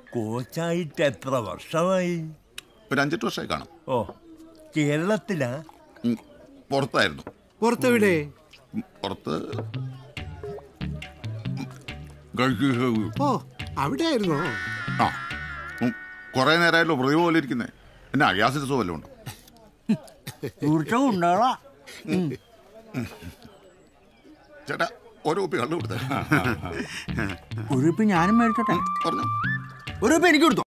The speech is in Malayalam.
കോച്ചായിട്ട് എത്ര വർഷമായി ഒരു അഞ്ചെട്ട് വർഷമായി കാണും ഓ കേരളത്തിലാ ഉം, പുറത്തായിരുന്നു പുറത്തെവിടെ ഉം, പുറത്ത് ഗൾഫ് ഓ അവിടെ ആയിരുന്നോ ആ ഉം, കുറേ നേരമായല്ലോ പ്രതിഭ പോലെ ഇരിക്കുന്നേ പിന്നെ അയാസിന് സുഖമല്ലോ ഉണ്ട് തീർച്ചയായും ഉണ്ടാകാം ചേട്ടാ ഓരോ കുപ്പി കള്ളു കൊടുത്തേ ഒരു ഇപ്പൊ ഞാനും മേടിച്ചോട്ടെ പറഞ്ഞു ഒരു ഇപ്പൊ എനിക്ക് കൊടുത്തോ